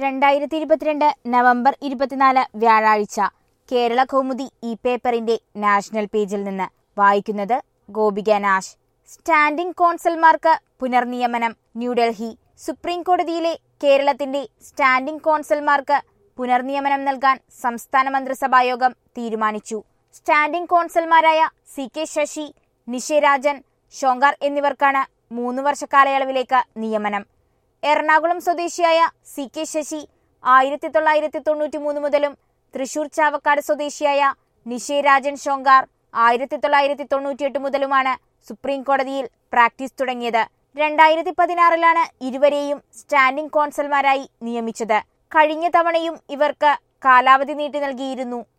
രണ്ടായിരത്തി ഇരുപത്തിരണ്ട് നവംബർ ഇരുപത്തിനാല് വ്യാഴാഴ്ച കേരള കൗമുദി ഈ പേപ്പറിന്റെ നാഷണൽ പേജിൽ നിന്ന് വായിക്കുന്നത് ഗോപിക നാശ് സ്റ്റാൻഡിംഗ് കോൺസൽമാർക്ക് പുനർനിയമനം ന്യൂഡൽഹി സുപ്രീം കോടതിയിലെ കേരളത്തിന്റെ സ്റ്റാൻഡിംഗ് കോൺസൽമാർക്ക് പുനർനിയമനം നൽകാൻ സംസ്ഥാന മന്ത്രിസഭായോഗം തീരുമാനിച്ചു സ്റ്റാൻഡിംഗ് കോൺസൽമാരായ സി കെ ശശി നിഷേരാജൻ ഷോങ്കാർ എന്നിവർക്കാണ് മൂന്ന് വർഷ കാലയളവിലേക്ക് നിയമനം എറണാകുളം സ്വദേശിയായ സി കെ ശശി ആയിരത്തി തൊള്ളായിരത്തി തൊണ്ണൂറ്റി മൂന്ന് മുതലും തൃശൂർ ചാവക്കാട് സ്വദേശിയായ നിഷേരാജൻ ഷോങ്കാർ ആയിരത്തി തൊള്ളായിരത്തി തൊണ്ണൂറ്റിയെട്ട് മുതലുമാണ് സുപ്രീം കോടതിയിൽ പ്രാക്ടീസ് തുടങ്ങിയത് രണ്ടായിരത്തി പതിനാറിലാണ് ഇരുവരെയും സ്റ്റാൻഡിംഗ് കോൺസൽമാരായി നിയമിച്ചത് കഴിഞ്ഞ തവണയും ഇവർക്ക് കാലാവധി നീട്ടി നൽകിയിരുന്നു